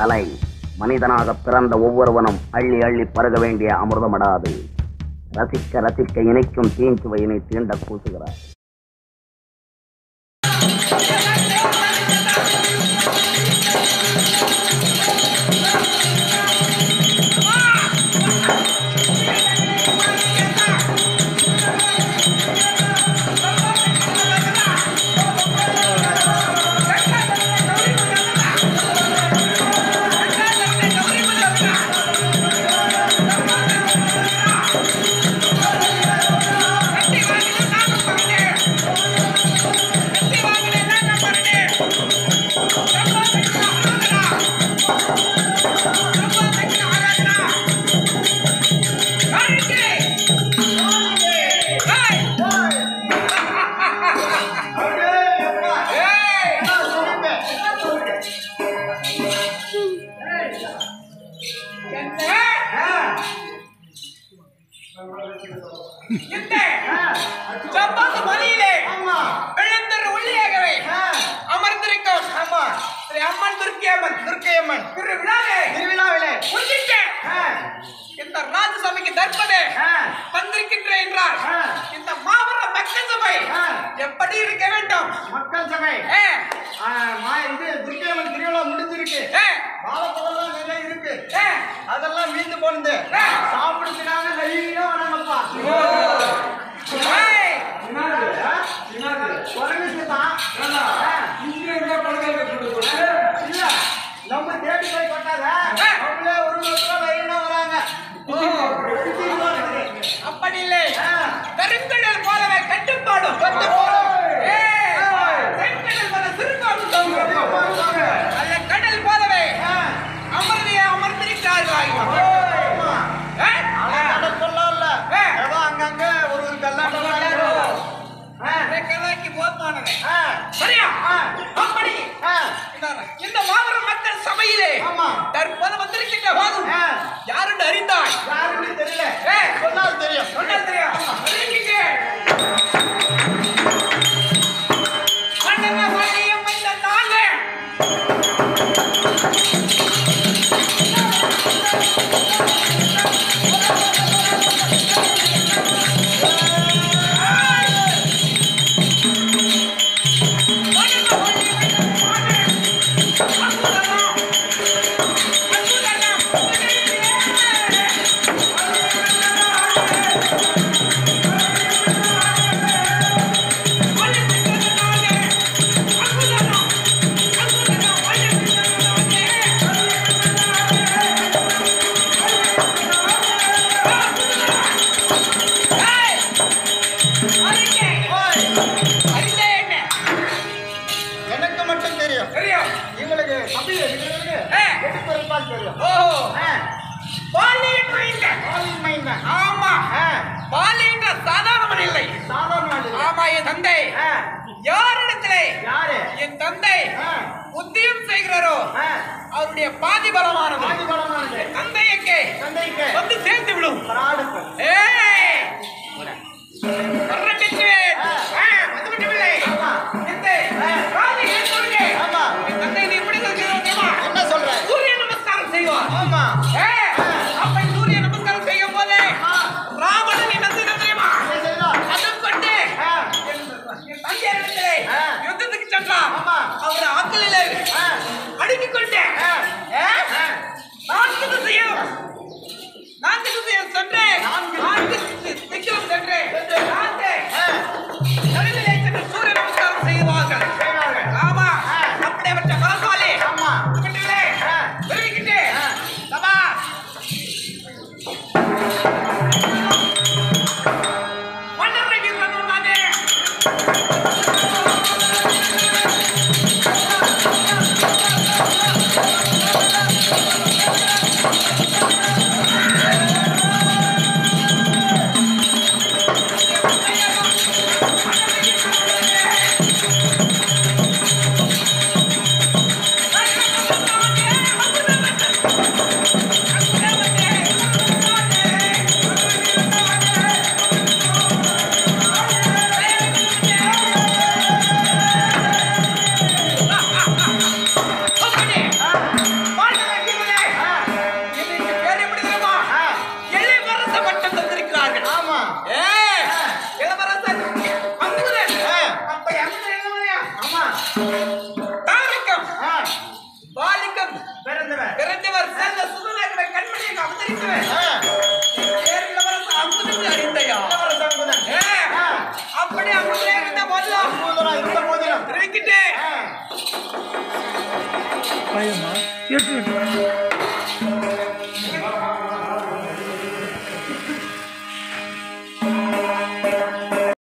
கலை மனிதனாக பிறந்த ஒவ்வொருவனும் அள்ளி அள்ளி பருக வேண்டிய அமிர்தமடாது ரசிக்க ரசிக்க இணைக்கும் தீஞ்சுவையினை தீண்ட கூசுகிறார் இந்த செவ்வாது மலையிலே எழுந்தர் உள்ளியாகவே அமர்ந்திருக்கும் ஸ்ரீ அம்மன் துர்க்கி அம்மன் துர்க்கை அம்மன் திருவிழாவே திருவிழாவிலே புரிஞ்சிட்டேன் இந்த ராஜசபைக்கு தற்பது வந்திருக்கின்றேன் என்றால் இந்த மாபெரும் மக்கள் சபை எப்படி இருக்க வேண்டும் மக்கள் சபை ஏ, ஆ, மா- இது துர்க்கையம்மன் திருவிழா முடிஞ்சிருக்கு ஏ, வாழைப்பழம்லாம் நிறைய இருக்கு ஏ, அதெல்லாம் மீந்து போனது ஆ. சாப்பிடுறதுக்காக நிறைய வராங்கப்பா ஏய், குறைஞ்சிட்டு தான் இல்ல நம்ம தேடி போய் கொட்டாத ஆ. அவங்களே ஒரு லட்சம் லைனா வராங்க ஓ, சுத்திட்டு இருக்கு. அப்படி இல்லை ஆ. கருங்கடல் போலவே கட்டுப்பாடும் ஏய், செங்கடல் போல சிறுகாடும் தோன்றும். அந்த கடல் போலவே ஆ. அமர்ந்திய அமர்ந்திருக்கிறார்கள் ஆமா. ஏ? அவன் கடற்கொள்ளா இல்ல. ஆ. ஏதோ அங்கங்க ஒரு ஒரு கல்லாட்டம் ஆ. இந்த கதைக்கு போதுமானது ஆ. சரியா ஆ. அப்படி ஆ. இந்த- இந்த மாபெரும் மக்கள் சபையிலே ஆமா. தற்போது வந்திருக்கின்ற போதும் ஆ. யாருன்னு அறிந்தாய் யாருன்னு தெரியல ஏ, சொன்னால் தெரியும் சொன்னால் தெரியும் அறிவிக்கிறேன். மன்னன மணியம் இந்த நாங்க எனக்கு மட்டும் தெரியும் இவங்களுக்கு சபையில இருக்கிறவங்க ஆ. எட்டு பேர் தான் தெரியும் ஆ. ஆலின் மைந்தன். ஆமா ஆ. பாலின்ற சாதாரணவன் இல்லை சாதாரண ஆளு இல்ல. ஆமா என் தந்தை ஆ. யாரிடத்திலே யாரு என் தந்தை ஆ. உத்தியம் செய்கிறாரோ ஆ. அவருடைய பாதி பலமானது ஆதிபலமானது. தந்தையக்கு தந்தைக்கு வந்து சேர்த்து விடும் பிராடுக்கு. ஏய் வரவேற்கிறேன். ஆ. ஆ, வந்துவிட்டவில்லை. ஆமா. தந்தை, ஆ. காலை ஏற்றுவிடுங்க. ஆமா. என் தந்தை நீ எப்படி இருக்கிறோம் தெரியுமா? என்ன சொல்ற சூரிய நமஸ்காரம் செய்வார் ஆமா ஏ, அப்ப சூரிய நமஸ்காரம் செய்யும் போதே ஆ. ராவணன் என்ன செய்தான் தெரியுமா என்ன செய்யலாம்? அதம் கொண்டு ஆ. என் தந்தையரிடத்திலே ஆ. யுத்தத்துக்கு சென்றார் ஆமா. அவர் ஆக்கலிலே ஆ. அடுக்கிக் கொண்டு ஆ. ஏ? ஆ. நான்கு திசையும் நான்கு திசையும் சென்று நான்கு நான்கு திசை- திக்கிலும் சென்று சென்று. நான்கு ஆ. நடுவிலே சென்று சூரிய நமஸ்காரம் செய்வார்கள் செய்வார்கள். ஆமா ஆ. அப்படிப்பட்ட பலசாலி ஆமா. விட்டுவிட்டே ஆ. விரும்பிக்கிட்டு ஆ. சபா மன்னரைக்கு சொன்னானே ஆ பார்த்திருக்கிறேன் ஆ, பேர் இளவரசர் அமுதன் அறிந்தையா இளவரசர் அமுதன். ஏ, ஆ, அப்படி அமுதன் இருந்த போதிலும் அற்புதனா இருந்த போதிலும் இருக்கிட்டேன் ஆ, பயமா எட்டு எட்டு